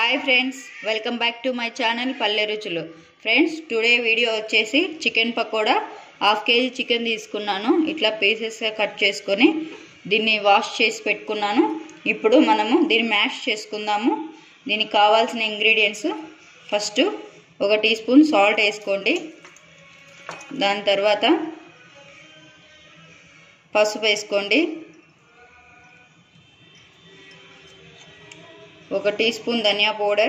Hi friends welcome back to my channel Palle Ruchulu friends today video వచ్చేసి chicken pakoda half KG chicken తీసుకున్నాను ఇట్లా పీసెస్గా cut చేసుకొని దీన్ని వాష్ చేసి పెట్టుకున్నాను ఇప్పుడు మనము దీన్ని మ్యాష్ చేసుకుందాము దీనికి కావాల్సిన ఇంగ్రీడియంట్స్ ఫస్ట్ ఒక టీ స్పూన్ సాల్ట్ వేసుకోండి దాని తర్వాత పసుపు వేసుకోండి ఒక టీ స్పూన్ ధనియా పౌడర్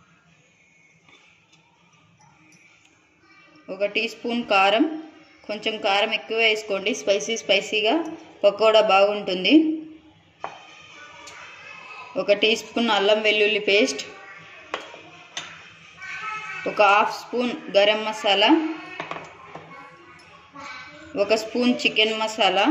ఒక టీ స్పూన్ కారం కొంచెం కారం ఎక్కువ వేసుకోండి స్పైసీ స్పైసీగా పకోడా బాగుంటుంది ఒక టీ స్పూన్ అల్లం వెల్లుల్లి పేస్ట్ ఒక హాఫ్ స్పూన్ గరం మసాలా ఒక spoon chicken masala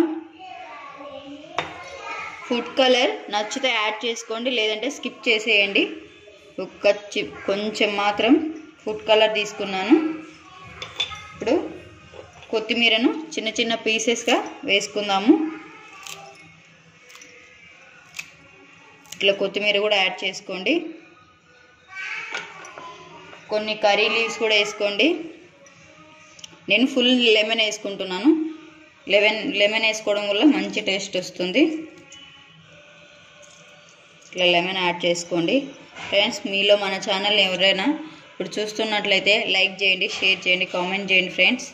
food colour నచ్చితే యాడ్ చేసుకోండి లేదంటే స్కిప్ చేసేయండి ఒక చి కొంచెం మాత్రం ఫుడ్ కలర్ తీసుకున్నాను ఇప్పుడు కొత్తిమీరను చిన్న చిన్న పీసెస్గా వేసుకుందాము ఇట్లా కొత్తిమీర కూడా యాడ్ చేసుకోండి కొన్ని కర్రీ లీవ్స్ కూడా వేసుకోండి నేను ఫుల్ లెమన్ వేసుకుంటున్నాను లెమన్ లెమన్ వేసుకోవడం వల్ల మంచి టేస్ట్ వస్తుంది ఇట్లా లెమన్ యాడ్ చేసుకోండి ఫ్రెండ్స్ మీలో మన ఛానల్ ఎవరైనా ఇప్పుడు చూస్తున్నట్లయితే లైక్ చేయండి షేర్ చేయండి కామెంట్ చేయండి ఫ్రెండ్స్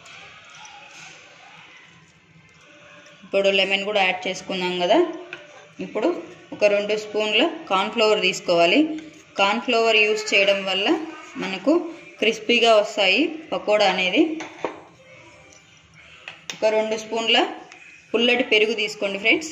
ఇప్పుడు లెమన్ కూడా యాడ్ చేసుకున్నాం కదా ఇప్పుడు ఒక రెండు స్పూన్ల కార్న్ఫ్లవర్ తీసుకోవాలి కార్న్ఫ్లవర్ యూస్ చేయడం వల్ల మనకు క్రిస్పీగా వస్తాయి పకోడా అనేది ఒక రెండు స్పూన్ల పుల్లటి పెరుగు తీసుకోండి ఫ్రెండ్స్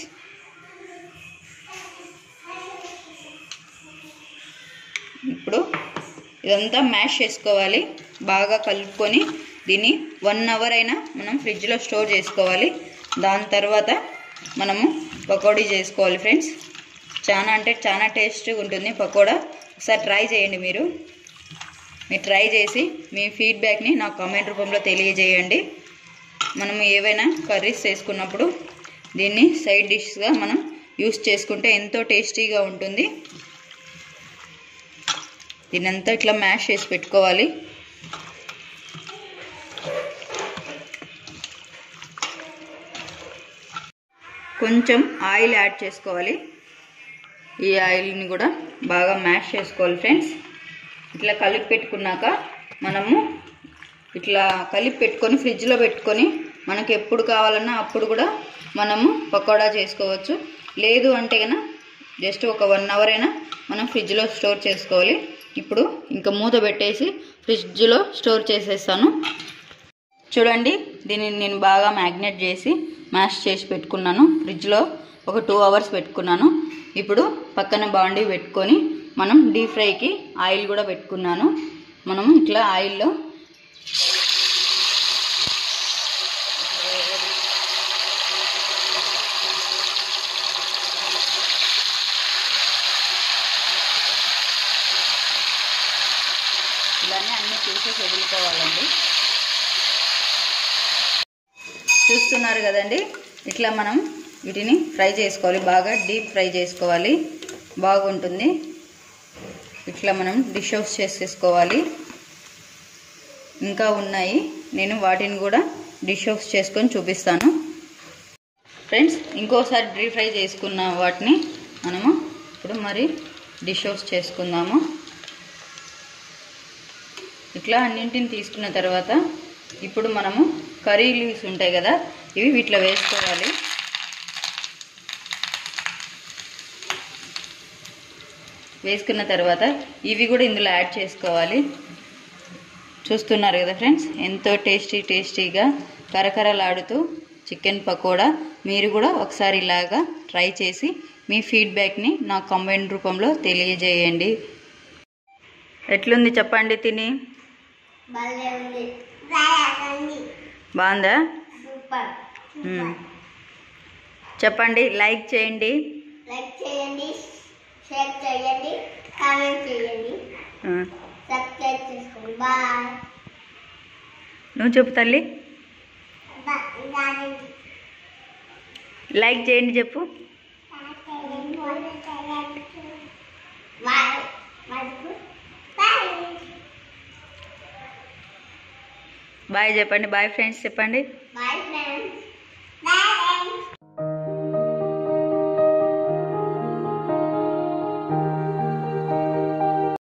ఇప్పుడు ఇదంతా మ్యాష్ చేసుకోవాలి బాగా కలుపుకొని దీన్ని వన్ అవర్ అయినా మనం ఫ్రిడ్జ్లో స్టోర్ చేసుకోవాలి దాని తర్వాత మనము పకోడీ చేసుకోవాలి ఫ్రెండ్స్ చాలా అంటే చాలా టేస్ట్గా ఉంటుంది పకోడా ఒకసారి ట్రై చేయండి మీరు మీరు ట్రై చేసి మీ ఫీడ్బ్యాక్ని నాకు కామెంట్ రూపంలో తెలియజేయండి మనం ఏవైనా కర్రీస్ చేసుకున్నప్పుడు దీన్ని సైడ్ డిష్గా మనం యూస్ చేసుకుంటే ఎంతో టేస్టీగా ఉంటుంది దీనంతా ఇట్లా మ్యాష్ చేసి పెట్టుకోవాలి కొంచెం ఆయిల్ యాడ్ చేసుకోవాలి ఈ ఆయిల్ని కూడా బాగా మ్యాష్ చేసుకోవాలి ఫ్రెండ్స్ ఇట్లా కలిపి పెట్టుకున్నాక మనము ఇట్లా కలిపి పెట్టుకొని ఫ్రిడ్జ్లో పెట్టుకొని మనకి ఎప్పుడు కావాలన్నా అప్పుడు కూడా మనము పకోడా చేసుకోవచ్చు లేదు అంటే కనుక జస్ట్ ఒక వన్ అవర్ అయినా మనం ఫ్రిడ్జ్లో స్టోర్ చేసుకోవాలి ఇప్పుడు ఇంకా మూత పెట్టేసి ఫ్రిడ్జ్లో స్టోర్ చేసేస్తాను చూడండి దీన్ని నేను బాగా మ్యాగ్నేట్ చేసి మ్యాష్ చేసి పెట్టుకున్నాను ఫ్రిడ్జ్లో ఒక టూ అవర్స్ పెట్టుకున్నాను ఇప్పుడు పక్కన బాండీ పెట్టుకొని మనం డీప్ ఫ్రైకి ఆయిల్ కూడా పెట్టుకున్నాను మనం ఇట్లా ఆయిల్లో ఇలానే అన్ని పీసెస్ వదులుకోవాలండి చూస్తున్నారు కదండి ఇట్లా మనం వీటిని ఫ్రై చేసుకోవాలి బాగా డీప్ ఫ్రై చేసుకోవాలి బాగుంటుంది ఇట్లా మనం డిష్ అవుట్ చేసేసుకోవాలి ఇంకా ఉన్నాయి నేను వాటిని కూడా డిష్ అవుట్ చేసుకొని చూపిస్తాను ఫ్రెండ్స్ ఇంకోసారి డీప్ ఫ్రై చేసుకున్న వాటిని మనము ఇప్పుడు మరి డిష్ అవుట్ చేసుకుందాము ఇట్లా అన్నింటిని తీసుకున్న తర్వాత ఇప్పుడు మనము కర్రీ లీవ్స్ ఉంటాయి కదా ఇవి వీటిలో వేసుకోవాలి వేసుకున్న తర్వాత ఇవి కూడా ఇందులో యాడ్ చేసుకోవాలి చూస్తున్నారు కదా ఫ్రెండ్స్ ఎంతో టేస్టీ టేస్టీగా కరకరలాడుతూ చికెన్ పకోడా మీరు కూడా ఒకసారి ఇలాగా ట్రై చేసి మీ ఫీడ్బ్యాక్ని నా కామెంట్ రూపంలో తెలియజేయండి ఎట్లుంది చెప్పండి తిని భలే ఉంది బాగుంది బాగుందా సూపర్ మ్మ్. చెప్పండి లైక్ చేయండి లైక్ చేయండి షేర్ చేయండి కామెంట్ చేయండి ఆ, సబ్స్క్రైబ్ చేసుకోండి బాయ్ నువ్వు చెప్పు తల్లి బాయ్ లైక్ చేయండి చెప్పు బాయ్ బాయ్ బాయ్ చెప్పండి బాయ్ ఫ్రెండ్స్ చెప్పండి బాయ్ ఫ్రెండ్స్